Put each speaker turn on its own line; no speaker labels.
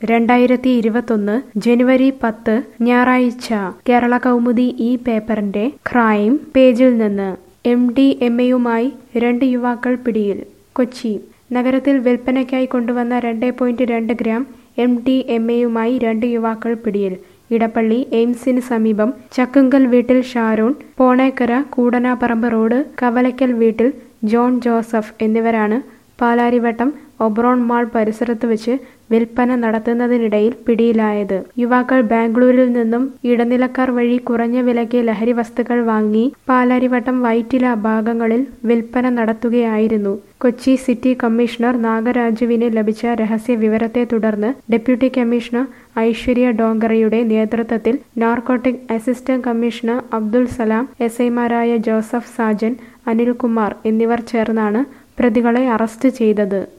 രണ്ടായിരത്തി ഇരുപത്തൊന്ന് ജനുവരി പത്ത് ഞായറാഴ്ച കേരള കൗമുദി ഈ പേപ്പറിന്റെ ക്രൈം പേജിൽ നിന്ന് എം ഡി എം എയുമായി രണ്ട് യുവാക്കൾ പിടിയിൽ കൊച്ചി നഗരത്തിൽ വിൽപ്പനയ്ക്കായി കൊണ്ടുവന്ന രണ്ട് പോയിന്റ് രണ്ട് ഗ്രാം എം ഡി എം എയുമായി രണ്ട് യുവാക്കൾ പിടിയിൽ ഇടപ്പള്ളി എയിംസിന് സമീപം ചക്കുങ്കൽ വീട്ടിൽ ഷാരൂൺ പോണേക്കര കൂടനാപ്പറമ്പ് റോഡ് കവലയ്ക്കൽ വീട്ടിൽ ജോൺ ജോസഫ് എന്നിവരാണ് പാലാരിവട്ടം ഒബ്രോൺ മാൾ പരിസരത്ത് വെച്ച് വിൽപ്പന നടത്തുന്നതിനിടയിൽ പിടിയിലായത് യുവാക്കൾ ബാംഗ്ലൂരിൽ നിന്നും ഇടനിലക്കാർ വഴി കുറഞ്ഞ വിലയ്ക്ക് ലഹരി വസ്തുക്കൾ വാങ്ങി പാലാരിവട്ടം വൈറ്റില ഭാഗങ്ങളിൽ വിൽപ്പന നടത്തുകയായിരുന്നു കൊച്ചി സിറ്റി കമ്മീഷണർ നാഗരാജുവിന് ലഭിച്ച രഹസ്യ വിവരത്തെ തുടർന്ന് ഡെപ്യൂട്ടി കമ്മീഷണർ ഐശ്വര്യ ഡോങ്കറയുടെ നേതൃത്വത്തിൽ narcotic assistant commissioner Abdul Salam S ഐമാരായ ജോസഫ് സാജൻ അനിൽകുമാർ എന്നിവർ ചേർന്നാണ് പ്രതികളെ അറസ്റ്റ് ചെയ്തത്